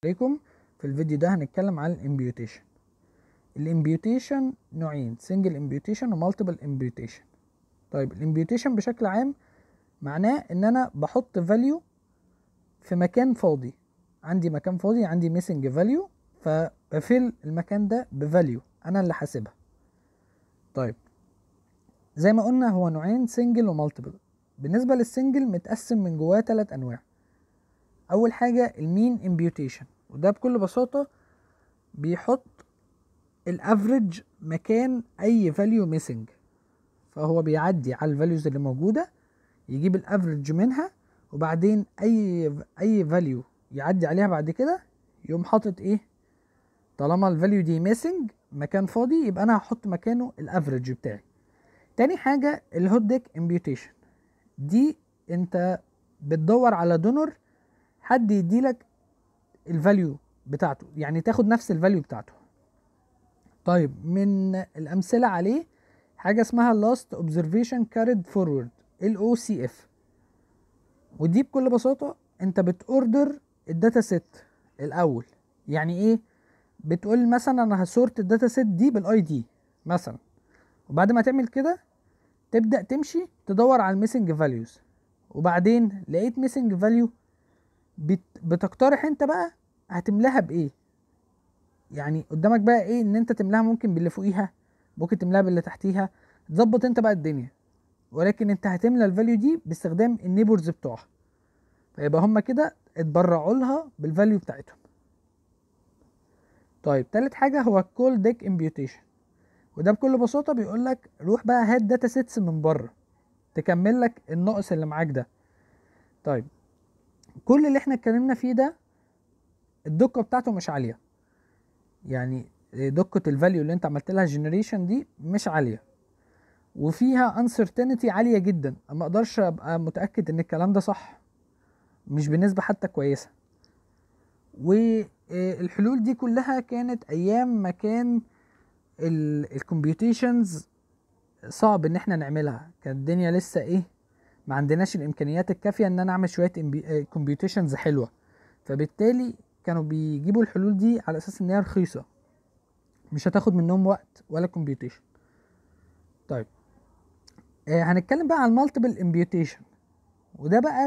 عليكم في الفيديو ده هنتكلم عن الامبيوتيشن الامبيوتيشن نوعين سنجل امبيوتيشن ومالتيبل امبيوتيشن طيب الامبيوتيشن بشكل عام معناه ان انا بحط فاليو في مكان فاضي عندي مكان فاضي عندي ميسنج فاليو فبفل المكان ده بفاليو انا اللي حاسبها طيب زي ما قلنا هو نوعين سنجل ومالتيبل بالنسبة للسنجل متقسم من جواه تلات انواع اول حاجة المين امبيوتيشن وده بكل بساطة بيحط الافريج مكان اي فاليو ميسنج فهو بيعدي على الفاليوز اللي موجودة يجيب الافريج منها وبعدين اي اي فاليو يعدي عليها بعد كده يقوم حاطط ايه طالما الفاليو دي ميسنج مكان فاضي يبقى انا هحط مكانه الافريج بتاعي تاني حاجة الهوت ديك امبيوتيشن دي انت بتدور على دونر حد يديلك الفاليو بتاعته يعني تاخد نفس الفاليو بتاعته طيب من الامثله عليه حاجه اسمها last observation carried forward ال OCF ودي بكل بساطه انت بتوردر الداتا سيت الاول يعني ايه بتقول مثلا انا هسورت الداتا سيت دي بالاي دي مثلا وبعد ما تعمل كده تبدا تمشي تدور على الميسنج فاليوز وبعدين لقيت ميسنج فاليو بت... بتقترح انت بقى هتملاها بايه يعني قدامك بقى ايه ان انت تملاها ممكن باللي فوقيها ممكن تملاها باللي تحتيها تظبط انت بقى الدنيا ولكن انت هتملى الفاليو دي باستخدام النيبرز بتوعها فيبقى هما كده اتبرعوا لها بالفاليو بتاعتهم طيب تالت حاجه هو الكول ديك امبيوتيشن وده بكل بساطه بيقول لك روح بقى هات داتا سيتس من بره تكمل لك النقص اللي معاك ده طيب كل اللي احنا اتكلمنا فيه ده الدقه بتاعته مش عاليه يعني دقه الفاليو اللي انت عملت لها جنريشن دي مش عاليه وفيها uncertainty عاليه جدا ما اقدرش ابقى متاكد ان الكلام ده صح مش بنسبه حتى كويسه والحلول دي كلها كانت ايام ما كان الكمبيوتيشنز صعب ان احنا نعملها كانت الدنيا لسه ايه ما عندناش الامكانيات الكافيه ان انا اعمل شويه كمبيوتيشنز حلوه فبالتالي كانوا بيجيبوا الحلول دي على اساس ان هي رخيصه مش هتاخد منهم وقت ولا كمبيوتيشن طيب آه هنتكلم بقى على المالتيبل امبيوتيشن وده بقى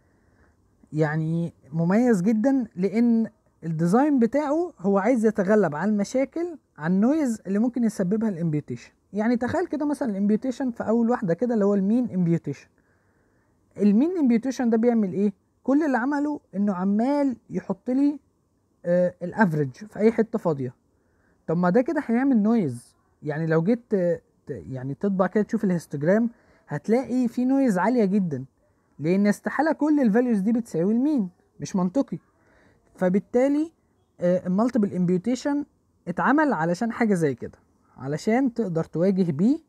يعني مميز جدا لان الديزاين بتاعه هو عايز يتغلب على المشاكل على النويز اللي ممكن يسببها الامبيوتيشن يعني تخيل كده مثلا الامبيوتيشن في اول واحده كده اللي هو المين امبيوتيشن المين امبيوتيشن ده بيعمل ايه كل اللي عمله انه عمال يحط لي آه الافريج في اي حته فاضيه طب ما ده كده هيعمل نويز يعني لو جيت يعني تطبع كده تشوف الهيستوجرام هتلاقي في نويز عاليه جدا لان استحاله كل الفاليوز دي بتساوي المين مش منطقي فبالتالي آه المالتيبل امبيوتيشن اتعمل علشان حاجه زي كده علشان تقدر تواجه بيه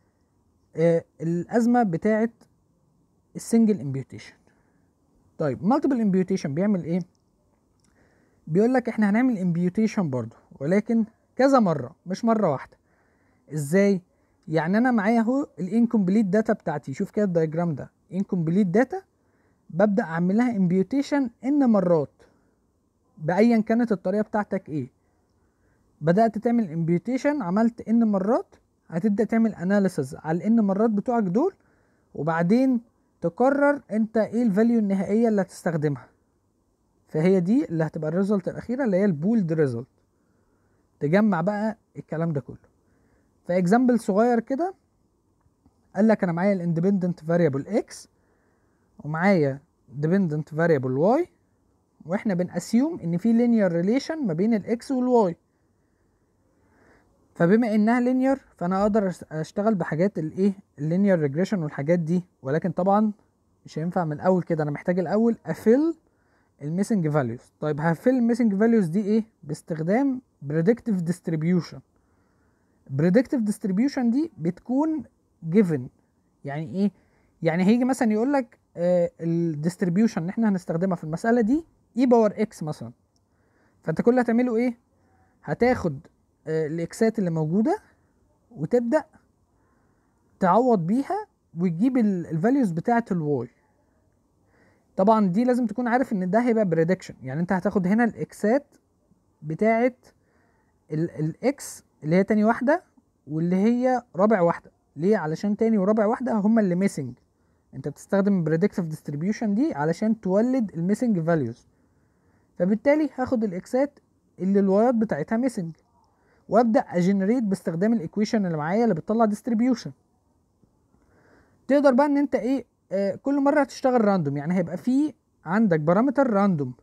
آه الازمه بتاعه السنجل امبيوتيشن طيب مالتيبل امبيوتيشن بيعمل ايه بيقول لك احنا هنعمل امبيوتيشن برضو ولكن كذا مره مش مره واحده ازاي يعني انا معايا اهو الانكمبليت داتا بتاعتي شوف كده الدايجرام ده انكمبليت داتا ببدا اعمل لها امبيوتيشن ان مرات بايا كانت الطريقه بتاعتك ايه بدات تعمل امبيوتيشن عملت ان مرات هتبدا تعمل اناليسز على الان مرات بتوعك دول وبعدين تقرر انت ايه الفاليو النهائيه اللي هتستخدمها فهي دي اللي هتبقى الريزلت الاخيره اللي هي البولد ريزلت تجمع بقى الكلام ده كله فاكزامبل صغير كده قال لك انا معايا الاندبندنت فاريبل اكس ومعايا ديبندنت فاريبل واي واحنا بنأسيوم ان في لينير ريليشن ما بين الاكس والواي فبما انها لينير فانا اقدر اشتغل بحاجات الايه اللينير ريجريشن والحاجات دي ولكن طبعا مش هينفع من الاول كده انا محتاج الاول افل الميسنج فاليوز طيب هفل الميسنج فاليوز دي ايه باستخدام بريدكتيف ديستريبيوشن بريدكتيف ديستريبيوشن دي بتكون جيفن يعني ايه يعني هيجي مثلا يقول لك آه الديستريبيوشن اللي احنا هنستخدمها في المساله دي اي باور اكس مثلا فانت كل اللي هتعمله ايه هتاخد آه الاكسات اللي موجوده وتبدا تعوض بيها وتجيب الفاليوز بتاعه الواي طبعا دي لازم تكون عارف ان ده هيبقى بريدكشن يعني انت هتاخد هنا الاكسات بتاعه الاكس اللي هي تاني واحده واللي هي رابع واحده ليه علشان تاني ورابع واحده هما اللي ميسنج انت بتستخدم predictive distribution دي علشان تولد الميسنج فاليوز فبالتالي هاخد الاكسات اللي الوايات بتاعتها ميسنج وابدا اجنريت باستخدام الايكويشن اللي معايا اللي بتطلع ديستريبيوشن تقدر بقى ان انت ايه آه كل مره هتشتغل راندوم يعني هيبقى في عندك بارامتر راندوم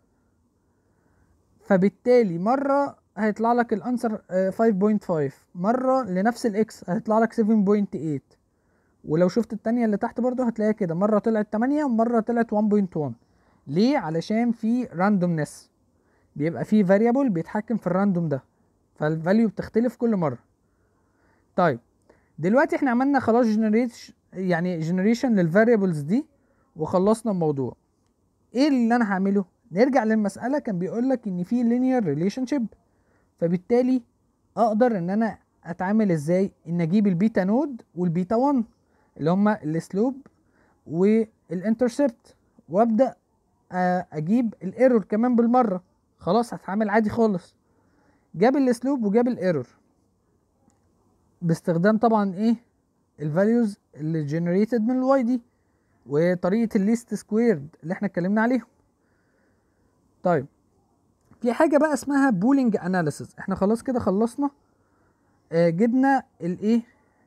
فبالتالي مره هيطلع لك الانسر 5.5 مره لنفس الاكس هيطلع لك 7.8 ولو شفت التانية اللي تحت برضو هتلاقيها كده مرة طلعت 8 ومرة طلعت 1.1 ليه علشان في راندومنس بيبقى في فاريبل بيتحكم في الراندوم ده فالفاليو بتختلف كل مرة طيب دلوقتي احنا عملنا خلاص جنريت يعني جنريشن للفاريبلز دي وخلصنا الموضوع ايه اللي انا هعمله نرجع للمسألة كان بيقولك ان في linear relationship فبالتالي اقدر ان انا اتعامل ازاي ان اجيب البيتا نود والبيتا 1 اللي هما السلوب والانترسبت وابدا اجيب الايرور كمان بالمره خلاص هتعامل عادي خالص جاب السلوب وجاب الايرور باستخدام طبعا ايه الفاليوز اللي جنريتد من الواي دي وطريقه الليست سكويرد اللي احنا اتكلمنا عليهم طيب في حاجه بقى اسمها بولينج اناليسيس احنا خلاص كده خلصنا آه جبنا الايه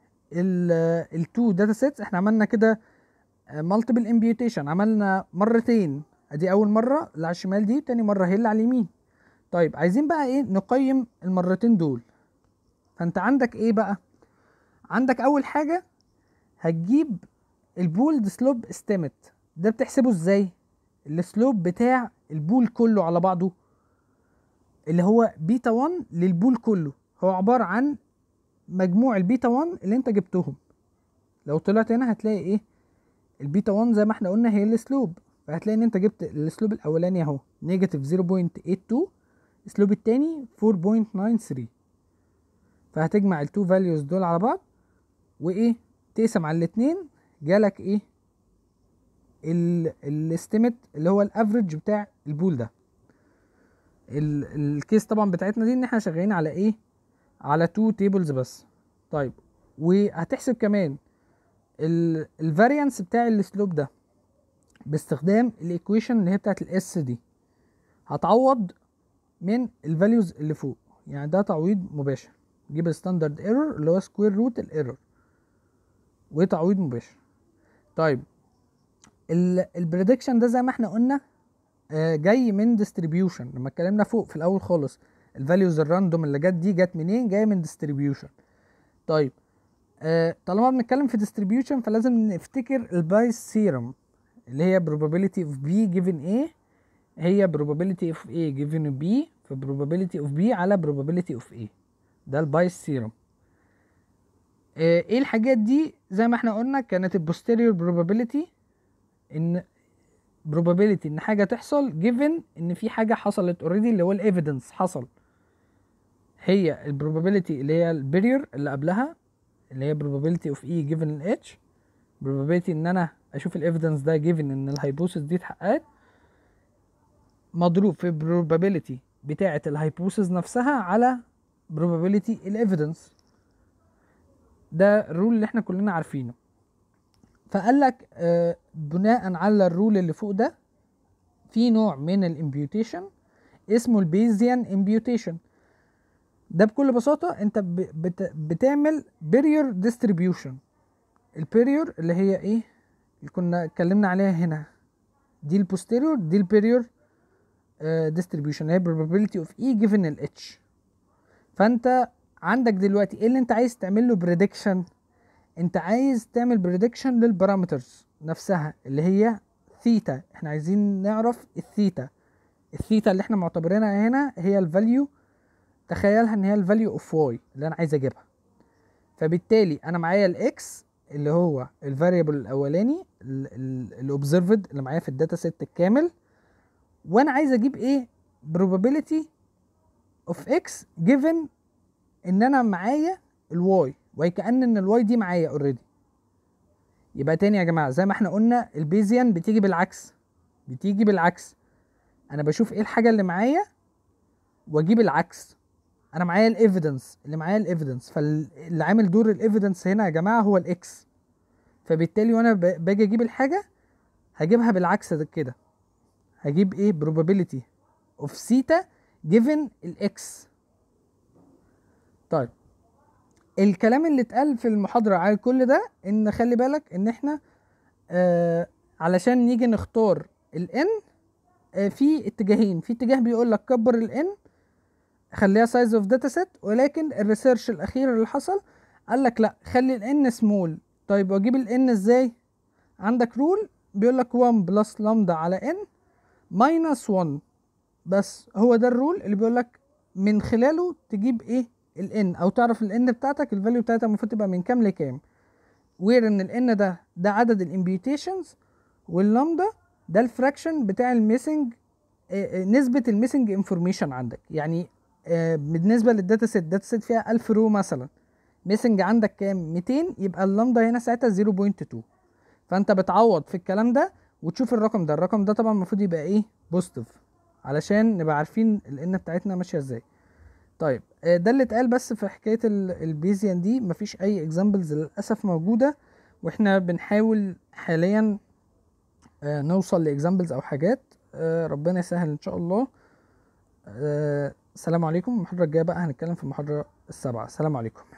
التو داتا سيتس احنا عملنا كده مالتيبل امبيوتيشن عملنا مرتين ادي اول مره اللي على الشمال دي تاني مره هي اللي على اليمين طيب عايزين بقى ايه نقيم المرتين دول فانت عندك ايه بقى عندك اول حاجه هتجيب البولد سلوب استيمت ده بتحسبه ازاي السلوب بتاع البول كله على بعضه اللي هو بيتا 1 للبول كله هو عباره عن مجموع البيتا 1 اللي انت جبتهم لو طلعت هنا هتلاقي ايه البيتا 1 زي ما احنا قلنا هي السلوب فهتلاقي ان انت جبت السلوب الاولاني اهو نيجاتيف 0.82 السلوب التاني 4.93 فهتجمع التو فاليوز دول على بعض وايه تقسم على الاتنين جالك ايه الاستيمت اللي هو الافريج بتاع البول ده الكيس طبعا بتاعتنا دي ان احنا شغالين على ايه على تو تيبلز بس طيب وهتحسب كمان الفاريانس بتاع السلوب ده باستخدام الايكويشن اللي هي بتاعت الاس دي هتعوض من الفاليوز اللي فوق يعني ده تعويض مباشر جيب الستاندرد ايرور اللي هو سكوير روت الايرور وتعويض مباشر طيب البريدكشن ده زي ما احنا قلنا آه جاي من ديستريبيوشن لما اتكلمنا فوق في الاول خالص الفاليوز الراندوم اللي جت دي جت منين جايه من ديستريبيوشن طيب آه طالما بنتكلم في ديستريبيوشن فلازم نفتكر البايس سيرم اللي هي probability of b given a هي probability of a given b في probability of b على probability of a ده البايس سيرم آه ايه الحاجات دي زي ما احنا قلنا كانت البوستيريور probability ان probability ان حاجه تحصل given ان في حاجه حصلت already اللي هو الايفيدنس حصل هي البروبابيلتي اللي هي البريور اللي قبلها اللي هي probability of e given ال h probability ان انا اشوف الايفيدنس ده given ان الهايبوثيس دي اتحققت مضروب في probability بتاعه الهايبوثيس نفسها على probability الايفيدنس ده الرول اللي احنا كلنا عارفينه فقال لك آه بناء على الرول اللي فوق ده في نوع من الامبيوتيشن اسمه البيزيان امبيوتيشن ده بكل بساطة انت بت بتعمل بيريور ديستريبيوشن البيريور اللي هي ايه اللي كنا اتكلمنا عليها هنا دي البوستيريور دي البيريور ديستريبيوشن هي probability of e given ال h فانت عندك دلوقتي ايه اللي انت عايز تعمل له بريدكشن انت عايز تعمل بريدكشن للبارامترز نفسها اللي هي ثيتا احنا عايزين نعرف الثيتا الثيتا اللي احنا معتبرينها هنا هي الفاليو تخيلها ان هي الفاليو اوف واي اللي انا عايز اجيبها فبالتالي انا معايا الاكس اللي هو الفاريبل الاولاني الاوبزرفد اللي معايا في الداتا سيت الكامل وانا عايز اجيب ايه probability of x given ان انا معايا الواي وكأن ان الواي دي معايا اوريدي يبقى تاني يا جماعه زي ما احنا قلنا البيزيان بتيجي بالعكس بتيجي بالعكس انا بشوف ايه الحاجه اللي معايا واجيب العكس انا معايا الايفيدنس اللي معايا الايفيدنس فاللي عامل دور الايفيدنس هنا يا جماعه هو الاكس فبالتالي وانا ب- باجي اجيب الحاجه هجيبها بالعكس ده كده هجيب ايه probability of theta given الاكس طيب الكلام اللي اتقال في المحاضرة على كل ده ان خلي بالك ان احنا آه علشان نيجي نختار الان آه في اتجاهين في اتجاه بيقول لك كبر الان خليها سايز اوف داتا سيت ولكن الريسيرش الاخير اللي حصل قال لك لا خلي الان سمول طيب واجيب الان ازاي عندك رول بيقول لك 1 بلس لامدا على ان ماينس 1 بس هو ده الرول اللي بيقول لك من خلاله تجيب ايه الان او تعرف الان بتاعتك الفاليو بتاعتها المفروض تبقى من كام لكام وير ان الان ده ده عدد الامبيوتيشنز واللامدا ده الفراكشن بتاع الميسنج نسبة الميسنج انفورميشن عندك يعني آه، بالنسبة للداتا سيت داتا سيت فيها 1000 رو مثلا ميسنج عندك كام 200 يبقى اللامدا هنا ساعتها 0.2 فانت بتعوض في الكلام ده وتشوف الرقم ده الرقم ده طبعا المفروض يبقى ايه بوزيتيف علشان نبقى عارفين الان بتاعتنا ماشيه ازاي طيب آه، ده اللي اتقال بس في حكايه ال- البيزيان دي مفيش اي اكزامبلز للاسف موجوده واحنا بنحاول حاليا آه، نوصل لاكزامبلز او حاجات آه، ربنا يسهل ان شاء الله آه، السلام عليكم المحاضره الجايه بقى هنتكلم في المحاضره السابعه السلام عليكم